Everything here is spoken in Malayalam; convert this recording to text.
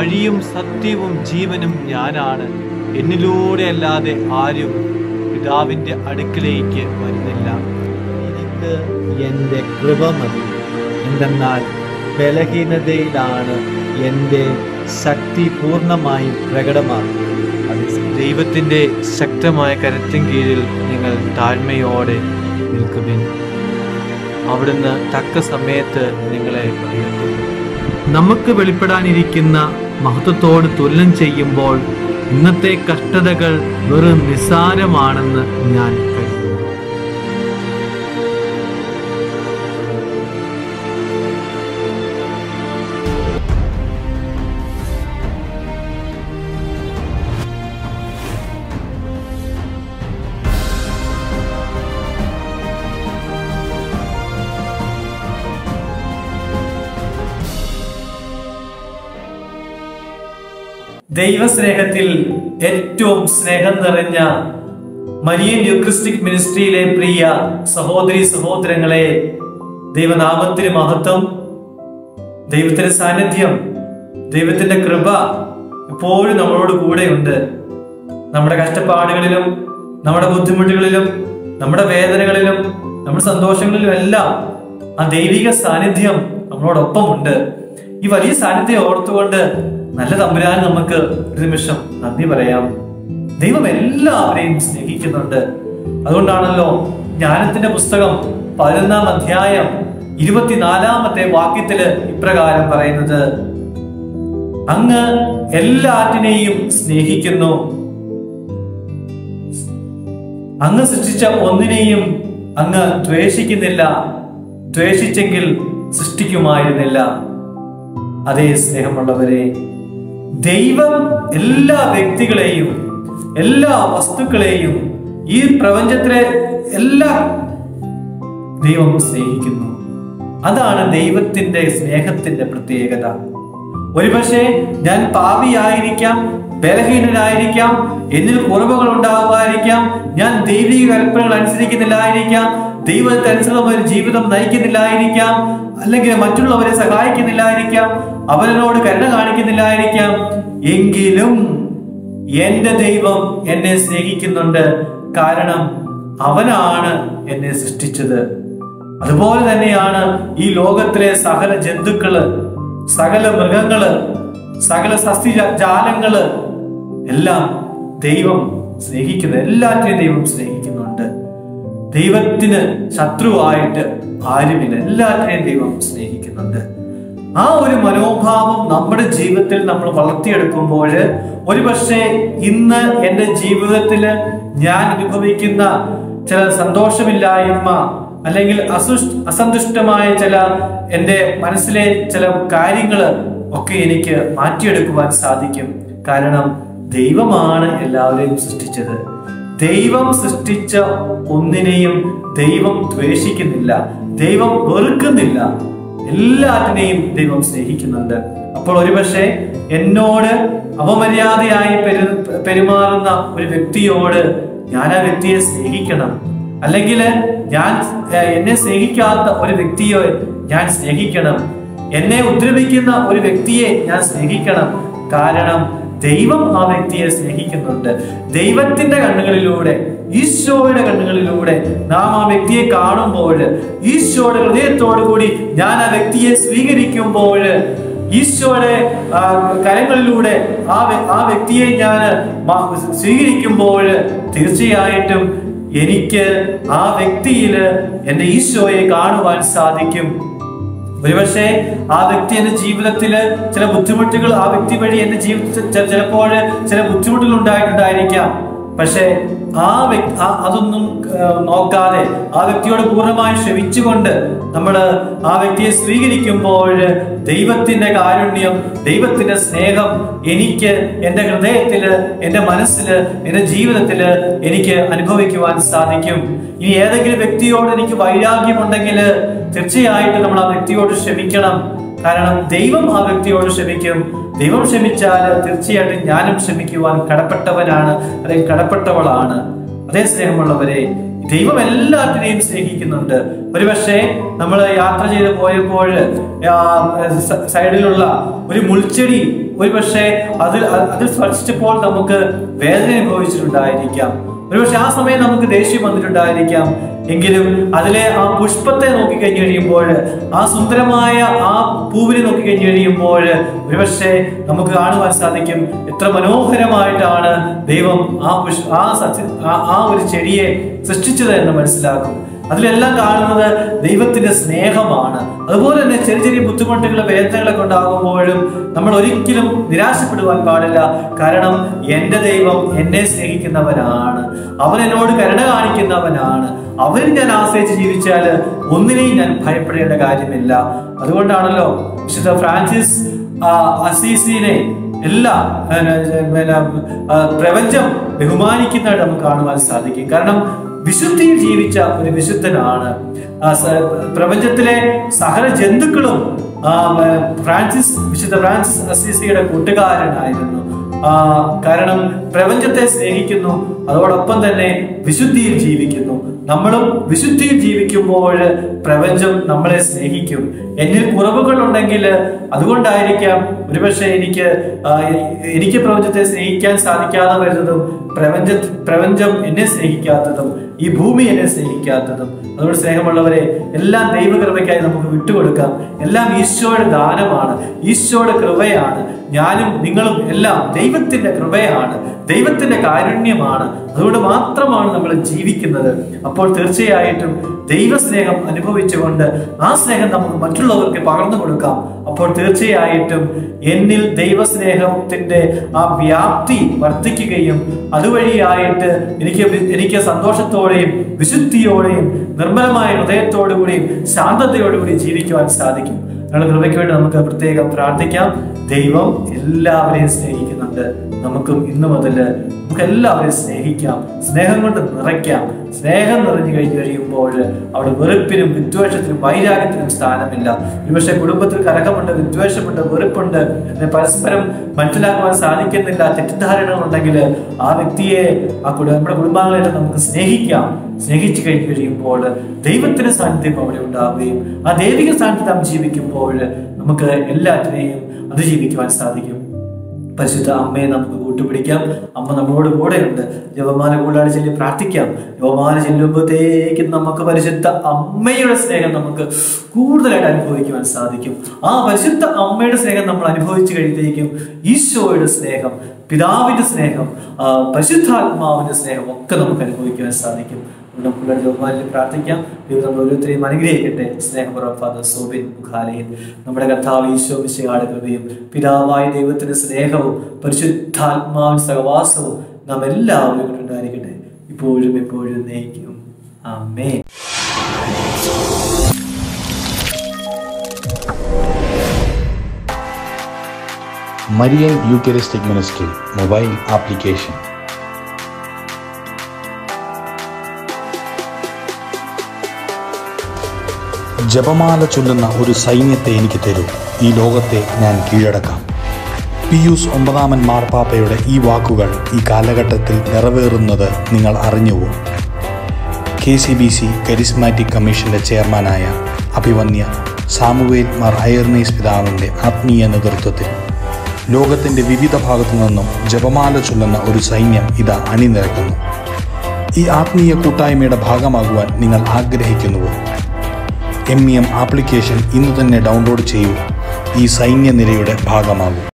വഴിയും സത്യവും ജീവനും ഞാനാണ് എന്നിലൂടെ അല്ലാതെ ആരും പിതാവിന്റെ അടുക്കിലേക്ക് വരുന്നില്ല എനിക്ക് എൻ്റെ കൃപ മതി എന്തെന്നാൽ ബലഹീനതയിലാണ് എൻ്റെ ശക്തി പൂർണ്ണമായും പ്രകടമാക്കുന്നത് ദൈവത്തിൻ്റെ ശക്തമായ കരത്തിൻ കീഴിൽ നിങ്ങൾ താഴ്മയോടെ നിൽക്കുവിൻ അവിടുന്ന് തക്ക സമയത്ത് നിങ്ങളെ ഉയർത്തും നമുക്ക് വെളിപ്പെടാനിരിക്കുന്ന മഹത്വത്തോട് തുലനം ചെയ്യുമ്പോൾ ഇന്നത്തെ കഷ്ടതകൾ വെറും നിസ്സാരമാണെന്ന് ഞാൻ കരുതുന്നു ദൈവസ്നേഹത്തിൽ ഏറ്റവും സ്നേഹം നിറഞ്ഞ മരിയൻ യുക്രിസ്റ്റിക് മിനിസ്ട്രിയിലെ പ്രിയ സഹോദരി സഹോദരങ്ങളെ ദൈവനാമത്തിന് മഹത്വം ദൈവത്തിന്റെ സാന്നിധ്യം ദൈവത്തിന്റെ കൃപ എപ്പോഴും നമ്മളോട് കൂടെയുണ്ട് നമ്മുടെ കഷ്ടപ്പാടുകളിലും നമ്മുടെ ബുദ്ധിമുട്ടുകളിലും നമ്മുടെ വേദനകളിലും നമ്മുടെ സന്തോഷങ്ങളിലും എല്ലാം ആ ദൈവിക സാന്നിധ്യം നമ്മളോടൊപ്പമുണ്ട് ഈ വലിയ സാന്നിധ്യം ഓർത്തുകൊണ്ട് നല്ല തമ്പുരാൻ നമുക്ക് ഒരു നിമിഷം നന്ദി പറയാം ദൈവം എല്ലാവരെയും സ്നേഹിക്കുന്നുണ്ട് അതുകൊണ്ടാണല്ലോ ജ്ഞാനത്തിന്റെ പുസ്തകം പതിനൊന്നാം അധ്യായം ഇരുപത്തിനാലാമത്തെ വാക്യത്തില് ഇപ്രകാരം പറയുന്നത് അങ്ങ് എല്ലാറ്റിനെയും സ്നേഹിക്കുന്നു അങ്ങ് സൃഷ്ടിച്ച ഒന്നിനെയും അങ്ങ് ദ്വേഷിക്കുന്നില്ല ദ്വേഷിച്ചെങ്കിൽ സൃഷ്ടിക്കുമായിരുന്നില്ല അതേ സ്നേഹമുള്ളവരെ ദൈവം എല്ലാ വ്യക്തികളെയും എല്ലാ വസ്തുക്കളെയും ഈ പ്രപഞ്ചത്തിലെ എല്ലാ ദൈവം സ്നേഹിക്കുന്നു അതാണ് ദൈവത്തിന്റെ സ്നേഹത്തിന്റെ പ്രത്യേകത ഒരുപക്ഷെ ഞാൻ പാപിയായിരിക്കാം ബലഹീനനായിരിക്കാം എന്നിൽ കുറവുകൾ ഉണ്ടാകുമായിരിക്കാം ഞാൻ ദൈവിക കൽപ്പനകൾ അനുസരിക്കുന്നില്ലായിരിക്കാം ദൈവത്തെ അനുസൃതമായ ഒരു ജീവിതം നയിക്കുന്നില്ലായിരിക്കാം അല്ലെങ്കിൽ മറ്റുള്ളവരെ സഹായിക്കുന്നില്ലായിരിക്കാം അവരോട് കരുണ കാണിക്കുന്നില്ലായിരിക്കാം എങ്കിലും എന്റെ ദൈവം എന്നെ സ്നേഹിക്കുന്നുണ്ട് കാരണം അവനാണ് എന്നെ സൃഷ്ടിച്ചത് അതുപോലെ തന്നെയാണ് ഈ ലോകത്തിലെ സകല ജന്തുക്കള് സകല മൃഗങ്ങള് സകല സസ്യ ജാലങ്ങള് എല്ലാം ദൈവം സ്നേഹിക്കുന്നു എല്ലാറ്റിനെയും ദൈവം സ്നേഹിക്കുന്നുണ്ട് ദൈവത്തിന് ശത്രുവായിട്ട് ആരുമില്ല എല്ലാറ്റിനെയും ദൈവം സ്നേഹിക്കുന്നുണ്ട് ആ ഒരു മനോഭാവം നമ്മുടെ ജീവിതത്തിൽ നമ്മൾ വളർത്തിയെടുക്കുമ്പോൾ ഒരുപക്ഷെ ഇന്ന് എൻ്റെ ജീവിതത്തിൽ ഞാൻ അനുഭവിക്കുന്ന ചില സന്തോഷമില്ലായ്മ അല്ലെങ്കിൽ അസുഷ് അസന്തുഷ്ടമായ ചില എൻ്റെ മനസ്സിലെ ചില കാര്യങ്ങൾ ഒക്കെ എനിക്ക് മാറ്റിയെടുക്കുവാൻ സാധിക്കും കാരണം ദൈവമാണ് എല്ലാവരെയും സൃഷ്ടിച്ചത് ദൈവം സൃഷ്ടിച്ച ഒന്നിനെയും ദൈവം ദ്വേഷിക്കുന്നില്ല ദൈവം വെറുക്കുന്നില്ല എല്ലാറ്റിനെയും ദൈവം സ്നേഹിക്കുന്നുണ്ട് അപ്പോൾ ഒരുപക്ഷെ എന്നോട് അപമര്യാദയായി പെരു പെരുമാറുന്ന ഒരു വ്യക്തിയോട് ഞാൻ ആ വ്യക്തിയെ സ്നേഹിക്കണം അല്ലെങ്കിൽ ഞാൻ ഏർ, എന്നെ സ്നേഹിക്കാത്ത ഒരു വ്യക്തിയെ ഞാൻ സ്നേഹിക്കണം എന്നെ ഉപദ്രവിക്കുന്ന ഒരു വ്യക്തിയെ ഞാൻ സ്നേഹിക്കണം കാരണം ദൈവം ആ വ്യക്തിയെ സ്നേഹിക്കുന്നുണ്ട് ദൈവത്തിന്റെ കണ്ണുകളിലൂടെ ഈശോയുടെ കണ്ണുകളിലൂടെ നാം ആ വ്യക്തിയെ കാണുമ്പോൾ ഈശോയുടെ ഹൃദയത്തോടു കൂടി ഞാൻ ആ വ്യക്തിയെ സ്വീകരിക്കുമ്പോൾ ഈശോയുടെ ആ, കരങ്ങളിലൂടെ ആ വ്യ- ആ വ്യക്തിയെ ഞാൻ മ- സ്വീകരിക്കുമ്പോൾ തീർച്ചയായിട്ടും എനിക്ക് ആ വ്യക്തിയില് എന്റെ ഈശോയെ കാണുവാൻ സാധിക്കും ഒരുപക്ഷെ ആ വ്യക്തി എന്റെ ജീവിതത്തില് ചില ബുദ്ധിമുട്ടുകൾ ആ വ്യക്തി വഴി എന്റെ ജീവിതത്തിൽ ചെ- ചിലപ്പോൾ ചില ബുദ്ധിമുട്ടുകൾ ഉണ്ടായിട്ടുണ്ടായിരിക്കാം പക്ഷെ ആ വ്യക്തി ആ- അതൊന്നും ആ, നോക്കാതെ ആ വ്യക്തിയോട് പൂർണ്ണമായി ക്ഷമിച്ചുകൊണ്ട് നമ്മൾ ആ വ്യക്തിയെ സ്വീകരിക്കുമ്പോൾ ദൈവത്തിന്റെ കാരുണ്യം ദൈവത്തിന്റെ സ്നേഹം എനിക്ക് എൻ്റെ ഹൃദയത്തില് എൻ്റെ മനസ്സില് എൻ്റെ ജീവിതത്തില് എനിക്ക് അനുഭവിക്കുവാൻ സാധിക്കും ഇനി ഏതെങ്കിലും വ്യക്തിയോട് എനിക്ക് വൈരാഗ്യമുണ്ടെങ്കിൽ തീർച്ചയായിട്ടും നമ്മൾ ആ വ്യക്തിയോട് ക്ഷമിക്കണം കാരണം ദൈവം ആ വ്യക്തിയോട് ക്ഷമിക്കും ദൈവം ക്ഷമിച്ചാൽ തീർച്ചയായിട്ടും ഞാനും ക്ഷമിക്കുവാൻ കടപ്പെട്ടവനാണ് അല്ലെങ്കിൽ കടപ്പെട്ടവളാണ് അതേ സ്നേഹമുള്ളവരെ ദൈവം എല്ലാത്തിനെയും സ്നേഹിക്കുന്നുണ്ട് ഒരുപക്ഷെ നമ്മൾ യാത്ര ചെയ്ത് പോയപ്പോൾ ആ, സ- സൈഡിലുള്ള ഒരു മുൾച്ചെടി ഒരുപക്ഷെ അതിൽ അതിൽ സ്പർശിച്ചപ്പോൾ നമുക്ക് വേദന അനുഭവിച്ചിട്ടുണ്ടായിരിക്കാം ഒരുപക്ഷെ ആ സമയം നമുക്ക് ദേഷ്യം വന്നിട്ടുണ്ടായിരിക്കാം എങ്കിലും അതിലെ ആ പുഷ്പത്തെ നോക്കിക്കഴിഞ്ഞ് കഴിയുമ്പോൾ ആ സുന്ദരമായ ആ പൂവിനെ നോക്കിക്കഴിഞ്ഞ് കഴിയുമ്പോൾ ഒരുപക്ഷെ നമുക്ക് കാണുവാൻ സാധിക്കും എത്ര മനോഹരമായിട്ടാണ് ദൈവം ആ പുഷ് ആ സസ്യ ആ- ആ ഒരു ചെടിയെ സൃഷ്ടിച്ചത് എന്ന് മനസ്സിലാക്കും അതിലെല്ലാം കാണുന്നത് ദൈവത്തിന്റെ സ്നേഹമാണ് അതുപോലെ തന്നെ ചെറിയ ചെറിയ ബുദ്ധിമുട്ടുകൾ വേദനകളൊക്കെ ഉണ്ടാകുമ്പോഴും നമ്മൾ ഒരിക്കലും നിരാശപ്പെടുവാൻ പാടില്ല കാരണം എൻ്റെ ദൈവം എന്നെ സ്നേഹിക്കുന്നവനാണ് അവൻ എന്നോട് കരുണ കാണിക്കുന്നവനാണ് അവരിൽ ഞാൻ ആശ്രയിച്ച് ജീവിച്ചാൽ ഒന്നിനെയും ഞാൻ ഭയപ്പെടേണ്ട കാര്യമില്ല അതുകൊണ്ടാണല്ലോ വിശുദ്ധ ഫ്രാൻസിസ് ആ, അസീസിനെ എല്ലാ പിന്നെ, പിന്നെ, ആ, പ്രപഞ്ചം ബഹുമാനിക്കുന്നതായിട്ട് നമുക്ക് കാണുവാൻ സാധിക്കും കാരണം വിശുദ്ധിയിൽ ജീവിച്ച ഒരു വിശുദ്ധനാണ് ആ, സ- പ്രപഞ്ചത്തിലെ സകല ജന്തുക്കളും ആ, ആ, ഫ്രാൻസിസ് വിശുദ്ധ ഫ്രാൻസിസ് അസീസിയുടെ കൂട്ടുകാരനായിരുന്നു ആ, കാരണം പ്രപഞ്ചത്തെ സ്നേഹിക്കുന്നു അതോടൊപ്പം തന്നെ വിശുദ്ധിയിൽ ജീവിക്കുന്നു നമ്മളും വിശുദ്ധിയിൽ ജീവിക്കുമ്പോൾ പ്രപഞ്ചം നമ്മളെ സ്നേഹിക്കും എന്നിൽ കുറവുകൾ ഉണ്ടെങ്കിൽ അതുകൊണ്ടായിരിക്കാം ഒരുപക്ഷെ എനിക്ക് ആ, എനിക്ക് പ്രപഞ്ചത്തെ സ്നേഹിക്കാൻ സാധിക്കാതെ വരുന്നതും പ്രപഞ്ച പ്രപഞ്ചം എന്നെ സ്നേഹിക്കാത്തതും ഈ ഭൂമി എന്നെ സ്നേഹിക്കാത്തതും അതുകൊണ്ട് സ്നേഹമുള്ളവരെ എല്ലാം ദൈവകൃപയ്ക്കായി നമുക്ക് വിട്ടുകൊടുക്കാം എല്ലാം ഈശോയുടെ ദാനമാണ് ഈശോയുടെ കൃപയാണ് ഞാനും നിങ്ങളും എല്ലാം ദൈവത്തിന്റെ കൃപയാണ് ദൈവത്തിന്റെ കാരുണ്യമാണ് അതുകൊണ്ട് മാത്രമാണ് നമ്മൾ ജീവിക്കുന്നത് അപ്പോൾ തീർച്ചയായിട്ടും ദൈവസ്നേഹം അനുഭവിച്ചുകൊണ്ട് ആ സ്നേഹം നമുക്ക് മറ്റുള്ളവർക്ക് പകർന്നു കൊടുക്കാം അപ്പോൾ തീർച്ചയായിട്ടും എന്നിൽ ദൈവസ്നേഹത്തിന്റെ ആ വ്യാപ്തി വർദ്ധിക്കുകയും അതുവഴിയായിട്ട് എനിക്ക് വി- എനിക്ക് സന്തോഷത്തോടെയും വിശുദ്ധിയോടെയും നിർമ്മലമായ ഹൃദയത്തോടുകൂടിയും ശാന്തതയോടുകൂടി ജീവിക്കുവാൻ സാധിക്കും ഞങ്ങളുടെ കൃപയ്ക്ക് വേണ്ടി നമുക്ക് പ്രത്യേകം പ്രാർത്ഥിക്കാം ദൈവം എല്ലാവരെയും സ്നേഹിക്കുന്നുണ്ട് നമുക്കും ഇന്നു മുതൽ നമുക്ക് എല്ലാവരെയും സ്നേഹിക്കാം സ്നേഹം കൊണ്ട് നിറയ്ക്കാം സ്നേഹം നിറഞ്ഞു കഴിഞ്ഞു കഴിയുമ്പോൾ അവിടെ വെറുപ്പിനും വിദ്വേഷത്തിനും വൈരാഗ്യത്തിനും സ്ഥാനമില്ല ഒരുപക്ഷെ കുടുംബത്തിൽ കലഹമുണ്ട് വിദ്വേഷമുണ്ട് വെറുപ്പുണ്ട് പിന്നെ പരസ്പരം മനസ്സിലാക്കുവാൻ സാധിക്കുന്നില്ല തെറ്റിദ്ധാരണകൾ ഉണ്ടെങ്കിൽ ആ വ്യക്തിയെ ആ കുട നമ്മുടെ കുടുംബാംഗങ്ങളെ നമുക്ക് സ്നേഹിക്കാം സ്നേഹിച്ചു കഴിഞ്ഞു കഴിയുമ്പോൾ ദൈവത്തിന്റെ സാന്നിധ്യം അവിടെ ഉണ്ടാവുകയും ആ ദൈവിക സാന്നിധ്യം നാം ജീവിക്കുമ്പോൾ നമുക്ക് എല്ലാറ്റിനെയും അതിജീവിക്കുവാൻ സാധിക്കും പരിശുദ്ധ അമ്മയെ നമുക്ക് കൂട്ടുപിടിക്കാം അമ്മ നമ്മളോട് കൂടെയുണ്ട് ജപമാല കൂടാതെ ചൊല്ലി പ്രാർത്ഥിക്കാം ജപമാല ചെല്ലുമ്പോഴത്തേക്കും നമുക്ക് പരിശുദ്ധ അമ്മയുടെ സ്നേഹം നമുക്ക് കൂടുതലായിട്ട് അനുഭവിക്കുവാൻ സാധിക്കും ആ പരിശുദ്ധ അമ്മയുടെ സ്നേഹം നമ്മൾ അനുഭവിച്ചു കഴിയുമ്പോഴേക്കും ഈശോയുടെ സ്നേഹം പിതാവിന്റെ സ്നേഹം ആ, പരിശുദ്ധാത്മാവിന്റെ സ്നേഹം ഒക്കെ നമുക്ക് അനുഭവിക്കുവാൻ സാധിക്കും അതുകൊണ്ട് നമുക്കുള്ള ജപമാലിൽ പ്രാർത്ഥിക്കാം ദൈവം നമ്മൾ ഓരോരുത്തരെയും അനുഗ്രഹിക്കട്ടെ സ്നേഹപുറം ഫാദർ സോബിൻ മുഖാലയിൽ നമ്മുടെ കർത്താവ് ഈശോ വിശയാട് കൃപയും പിതാവായ ദൈവത്തിന്റെ സ്നേഹവും പരിശുദ്ധാത്മാവിൻ സഹവാസവും നാം എല്ലാവരും ഉണ്ടായിരിക്കട്ടെ ഇപ്പോഴും എപ്പോഴും നയിക്കും ആമേ Marian Eucharistic Ministry mobile application. ജപമാല ചൊല്ലുന്ന ഒരു സൈന്യത്തെ എനിക്ക് തരൂ ഈ ലോകത്തെ ഞാൻ കീഴടക്കാം പിയൂസ് ഒമ്പതാമൻ മാർപ്പാപ്പയുടെ ഈ വാക്കുകൾ ഈ കാലഘട്ടത്തിൽ നിറവേറുന്നത് നിങ്ങൾ അറിഞ്ഞുവോ K C B C charismatic കമ്മീഷന്റെ ചെയർമാനായ അഭിവന്യ സാമുവേൽ മാർ അയർനീസ് പിതാവിൻ്റെ ആത്മീയ നേതൃത്വത്തിൽ ലോകത്തിൻ്റെ വിവിധ ഭാഗത്തു നിന്നും ജപമാല ചൊല്ലുന്ന ഒരു സൈന്യം ഇതാ അണിനിരക്കുന്നു ഈ ആത്മീയ കൂട്ടായ്മയുടെ ഭാഗമാകുവാൻ നിങ്ങൾ ആഗ്രഹിക്കുന്നുവോ എം ഇ എം ആപ്ലിക്കേഷൻ ഇന്ന് തന്നെ ഡൗൺലോഡ് ചെയ്യൂ ഈ സൈന്യനിരയുടെ ഭാഗമാകൂ